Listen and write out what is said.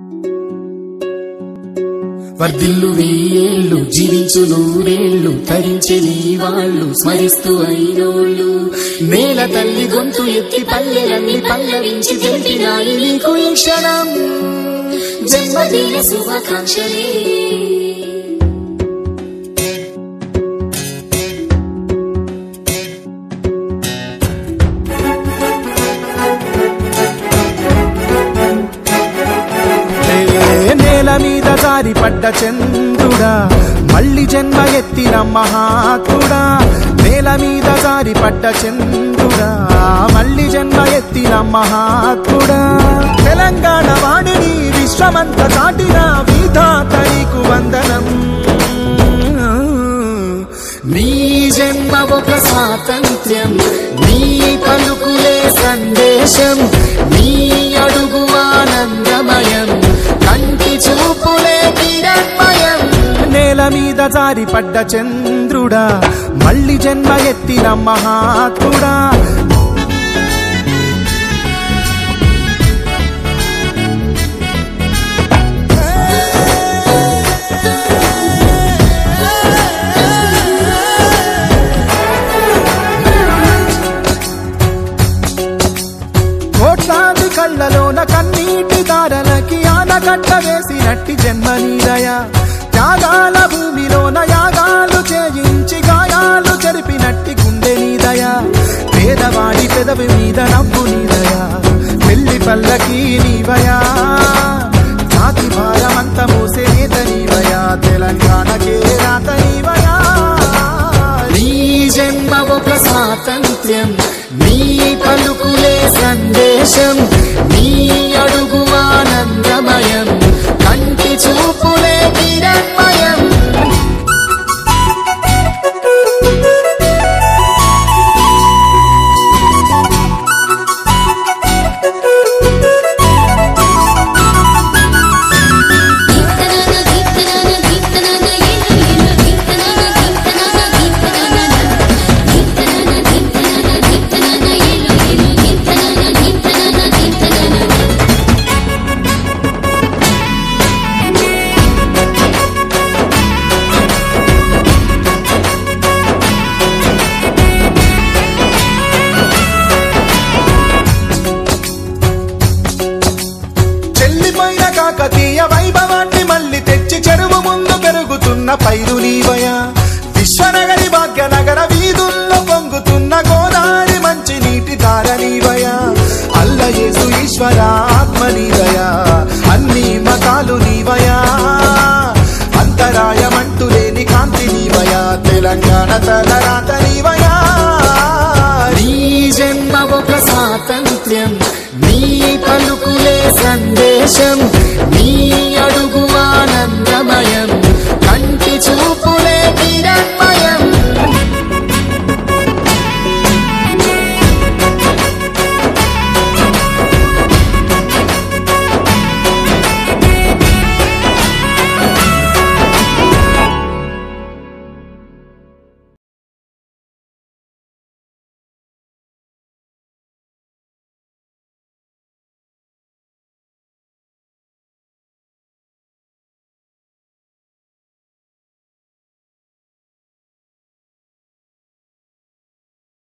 వర్ధిల్లు వెయ్యేళ్ళు జీవించు నూరేళ్ళు తరించి నీ వాళ్ళు స్మరిస్తూ అయినోళ్ళు నేల తల్లి గొంతు ఎత్తి పల్లెలన్నీ పల్లవించి తెలిపినాయి నీకు ఈ క్షణం జన్మదిన శుభాకాంక్షలే ఏ నేల మీద జారిపడ్డ చంద్రుడా మళ్ళీ జన్మ ఎత్తిన మహాత్ముడా నేల మీద జారిపడ్డ చంద్రుడా మళ్ళీ జన్మ ఎత్తిన మహాత్ముడా తెలంగాణ వాణిని విశ్వమంత చాటిన విధాత నీకు వందనం నీ జన్మ ఒక స్వాతంత్ర్యం నీ పలుకులే సందేశం నీ అడుగు ఆనందమయం కంటి చూపులే కిరణ్మయం నేల మీద జారిపడ్డ చంద్రుడా మళ్ళీ జన్మ ఎత్తిన మహాత్ముడా కోట్లాది కళ్ళలోన కన్నీటి దారలకి ఆనకట్ట వేసినట్టి జన్మ నీదయ త్యాగాల భూమిలోన యాగాలు చేయించి గాయాలు చెరిపినట్టి గుండె నీదయ పేదవాడి పెదవి మీద నవ్వు నీదయ పెళ్లి పల్లకి నీవయా జాతి భారమంత మోసే నేత నీవయా తెలంగాణకే రాత నీవయా నీ జన్మ ఒక స్వాతంత్ర్యం నీ పలుకులే సందేశం నీ అడుగు ఆనందమయం కంటి చూపులే కిరణ్మయం చెల్లిపోయిన కాకతీయ వైభవాన్ని మళ్ళీ తెచ్చి చెరువు ముందు పెరుగుతున్న పైరు నీవయ విశ్వనగరి భాగ్యనగర వీధుల్లో పొంగుతున్న గోదావరి మంచి నీటి ధార నీవయ అల్లయేసు ఈశ్వర ఆత్మ నీవయ అన్ని మతాలు నీవయా అంతరాయమంటూ లేని కాంతి నీవయా తెలంగాణ తలరాత నీవయా నీ జన్మ ఒక స్వాతంత్ర్యం నీ పలుకులే సందేశం నీ అడుగు